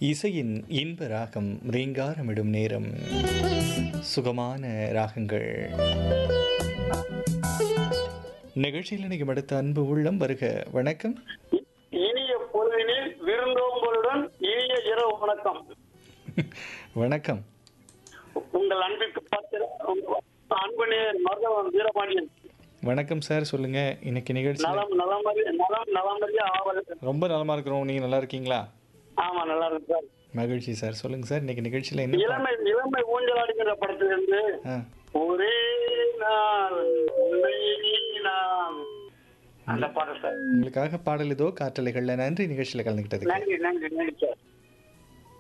இசையின் இன்ப ராகம் ரீங்காரமிடும் நேரம் சுகமான ராகங்கள் நிகழ்ச்சியில் நினைக்கும் அடுத்த அன்பு உள்ளம் வருக வணக்கம் இனிய பொழுதினில் விருந்தோம்பலுடன் இனிய இரவு வணக்கம் வணக்கம் உங்கள் அன்பிற்கு பார்த்து அன்பு நேயர் மருதவன் வீரபாண்டியன் வணக்கம் சார் சொல்லுங்க இன்னைக்கு நிகழ்ச்சி நலம் நலமறி நலம் நலமறிய ஆவல் ரொம்ப நலமா இருக்கிறோம் நீங்க நல்லா இருக்கீங்களா ஆமா நல்லா இருக்கு சார் மகிழ்ச்சி சார் சொல்லுங்க சார் இன்னைக்கு நிகழ்ச்சியில என்ன பா- இளமை இளமை ஊஞ்சலாடுகிற படத்திலிருந்து ஆ, ஒரே நாள் உன்னை நான் அந்த பாடல் சார் உங்களுக்காக பாடல் இதோ காற்றலைகள்ல நன்றி நிகழ்ச்சியில கலந்துக்கிட்டதுக்கு நன்றி நன்றி நன்றி சார்